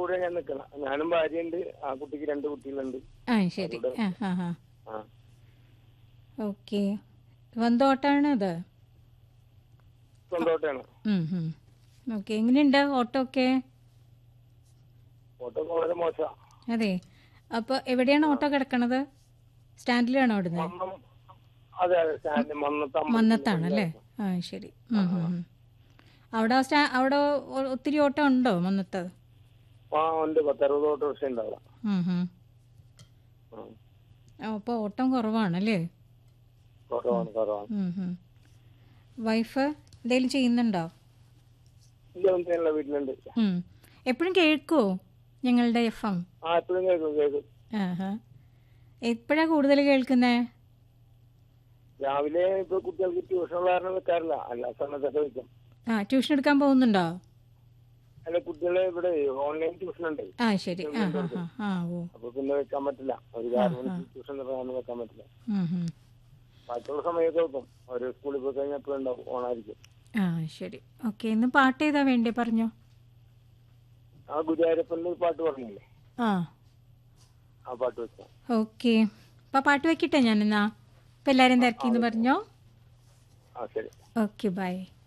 കൂടെ ഞാൻ നിക്കണം ഞാനും ഭാര്യയുണ്ട് ആ കുട്ടിക്ക് രണ്ട് കുട്ടികളുണ്ട് ആ ശരി ആ ആ ആ ആ ഓക്കെ സ്വന്തം ഓട്ടമാണ് അത് സ്വന്തമായിട്ടാണ് ഓക്കെ എങ്ങനെയുണ്ട് ഓട്ടോ ഒക്കെ ഓട്ടോ വളരെ മോശം അതെ അപ്പോൾ എവിടെയാണ് ഓട്ടോ കിടക്കണത് സ്റ്റാൻഡിലാണോ അവിടുന്ന് മന്നം അതെ അതെ സ്റ്റാൻഡ് മന്നത്ത് മന്നത്താണ് അല്ലേ ആ ശരി ഉം, ഉം, ഉം. അവിടെ സ്റ്റാ അവിടെ ഒ- ഒത്തിരി ഓട്ടോ ഉണ്ടോ മന്നത്ത് ആ ഉണ്ട് പത്തറുപത് ഓട്ടോറിക്ഷ ഉണ്ട് അവിടെ ഉം, ഉം. ആ. അപ്പോൾ ഓട്ടം കുറവാണല്ലേ കുറവാണ് കുറവാണ് ഉം, ഉം. വൈഫ് എന്തെങ്കിലും ചെയ്യുന്നുണ്ടോ ഇല്ല ഒന്നും വീട്ടിലുണ്ട് ഉം. എപ്പോഴും കേൾക്കുമോ ഞങ്ങളുടെ എഫ് എം ആ എപ്പോഴും കേൾക്കും കേൾക്കും ആഹാ എപ്പോഴാണ് കൂടുതൽ കേൾക്കുന്നത് രാവിലെ ഇപ്പൊ കുട്ടികൾക്ക് ട്യൂഷൻ കാരണം വെക്കാറില്ല അല്ല സമയത്തൊക്കെ വെക്കും ആ ട്യൂഷൻ എടുക്കാൻ പോകുന്നുണ്ടോ അല്ല കുട്ടികളെ ഇവിടെ ഓൺലൈൻ ട്യൂഷൻ ഉണ്ട് ആ ശരി ആ ആ ആ ആ ഓ അപ്പൊ പിന്നെ വെക്കാൻ പറ്റില്ല ഒരു കാരണം ട്യൂഷൻ തുടങ്ങാൻ വെക്കാൻ പറ്റില്ല ഉം, ഉം. ബാക്കിയുള്ള സമയത്ത് വെക്കും ഒരു സ്കൂളിൽ പോയി കഴിഞ്ഞാൽ എപ്പോഴും ഉണ്ടാവും ഓണായിരിക്കും ആ ശരി ഓക്കെ ഇന്ന് പാട്ട് ഏതാ വേണ്ടേ പറഞ്ഞോ ആ ഗുരുവായൂരപ്പൻ്റെ ഒരു പാട്ട് പറഞ്ഞില്ലേ ആ ആ പാട്ട് വെക്കാം ഓക്കെ അപ്പോൾ പാട്ട് വെക്കട്ടെ ഞാനെന്നാ അപ്പോൾ എല്ലാവരും തിരക്കിന്ന് പറഞ്ഞോ ആ ശരി ഓക്കെ ബൈ